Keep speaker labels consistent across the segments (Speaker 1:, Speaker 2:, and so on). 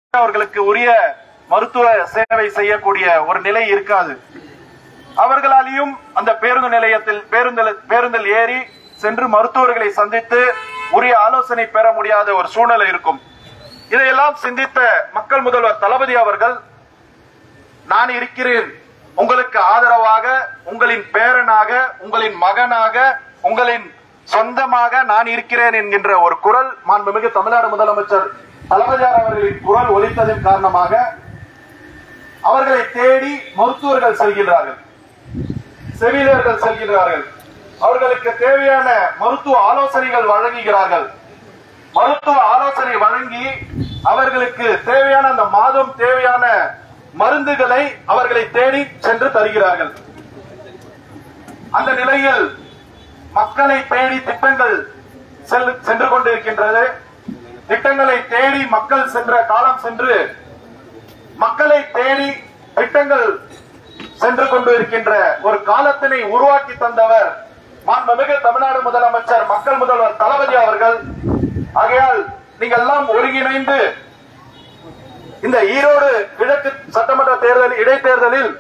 Speaker 1: அவர்களுக்கு உரிய மருத்துவ சேவை செய்யக்கூடிய ஒரு நிலை இருக்காது அவர்களாலேயும் அந்த பேருந்து நிலையத்தில் பேருந்தில் பேருந்தில் ஏறி சென்று மருத்துவர்களை சந்தித்து உரிய ஆலோசனை பெற முடியாத ஒரு சூழ்நிலை இருக்கும் இதையெல்லாம் சிந்தித்த மக்கள் முதல்வர் தளபதி அவர்கள் நான் இருக்கிறேன் உங்களுக்கு ஆதரவாக உங்களின் பேரனாக உங்களின் மகனாக உங்களின் சொந்தமாக நான் இருக்கிறேன் என்கின்ற ஒரு குரல் மாண்புமிகு தமிழ்நாடு முதலமைச்சர் தளபதியார் அவர்களின் குரல் ஒலித்ததன் காரணமாக அவர்களை தேடி மருத்துவர்கள் செல்கிறார்கள் செவிலியர்கள் செல்கிறார்கள் அவர்களுக்கு தேவையான மருத்துவ ஆலோசனைகள் வழங்குகிறார்கள் மருத்துவ ஆலோசனை வழங்கி அவர்களுக்கு தேவையான அந்த மாதம் தேவையான மருந்துகளை அவர்களை தேடி சென்று தருகிறார்கள் அந்த நிலையில் மக்களை தேடி திட்டங்கள் செல்- சென்று கொண்டிருக்கின்றது திட்டங்களை தேடி மக்கள் சென்ற காலம் சென்று மக்களை தேடி திட்டங்கள் சென்று கொண்டு இருக்கின்ற ஒரு காலத்தினை உருவாக்கி தந்தவர் மாண்புமிகு தமிழ்நாடு முதலமைச்சர் மக்கள் முதல்வர் தளபதி அவர்கள் ஆகையால் நீங்கள் எல்லாம் ஒருங்கிணைந்து இந்த ஈரோடு கிழக்கு சட்டமன்ற தேர்தல் இடைத்தேர்தலில்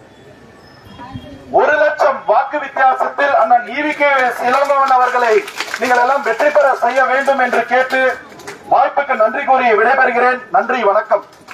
Speaker 1: ஒரு லட்சம் வாக்கு வித்தியாசத்தில் அண்ணன் ஈவிகே இளங்கோவன் அவர்களை நீங்கள் எல்லாம் வெற்றி பெற செய்ய வேண்டும் என்று கேட்டு வாய்ப்புக்கு நன்றி கூறி விடைபெறுகிறேன் நன்றி வணக்கம்